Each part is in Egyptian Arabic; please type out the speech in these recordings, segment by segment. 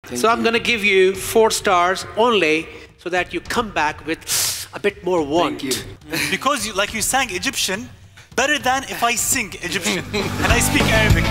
So I'm going to give you four stars only so that you come back with a bit more want. Thank you. Because you, like you sang Egyptian better than if I sing Egyptian and I speak Arabic.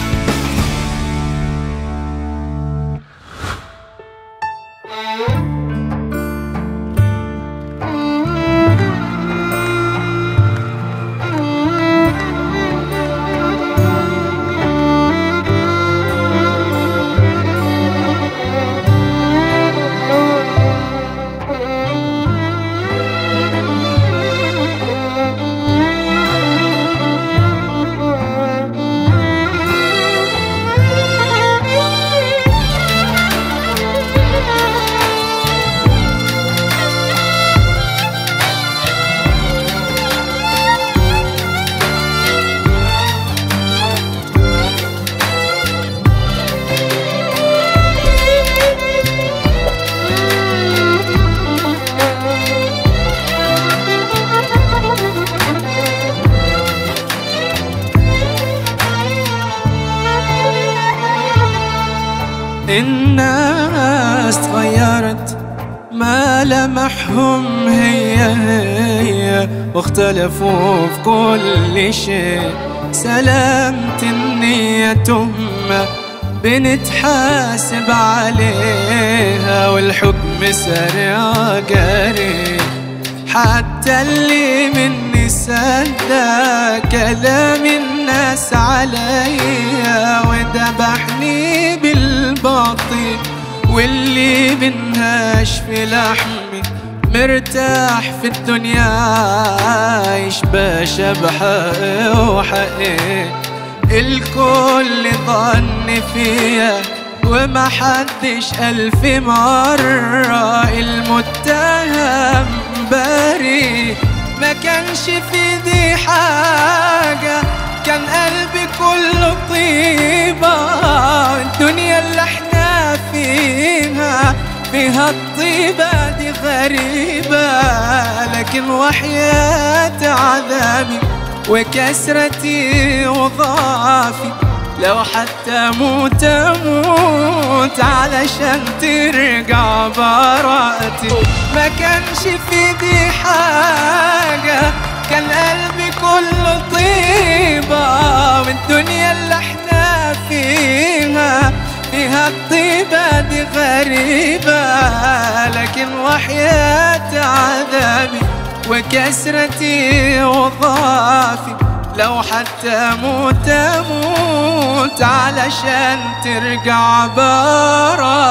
الناس تغيرت ما لمحهم هي هي واختلفوا في كل شيء سلامة النية تهمة بنتحاسب عليها والحكم سريع قريب حتى اللي مني صدق كلام الناس عليا وذبحني بالباطل واللي منهاش في لحمي مرتاح في الدنيا عايش بشبح وحقيق الكل ظن فيا وما حدش ألف مرة المتهم بريء ما كانش في دي حاجة كان قلبي كله طيبة الدنيا اللي احنا فيها فيها الطيبة دي غريبة لكن وحياة عذابي وكسرتي وضعفي لو حتى موت اموت علشان ترجع براءتي ما كانش في دي حاجة كان قلبي كله طيبة والدنيا اللي احنا فيها فيها الطيبة دي غريبة لكن وحياة عذابي وكسرتي وضعفي لو حتى موت اموت علشان ترجع برا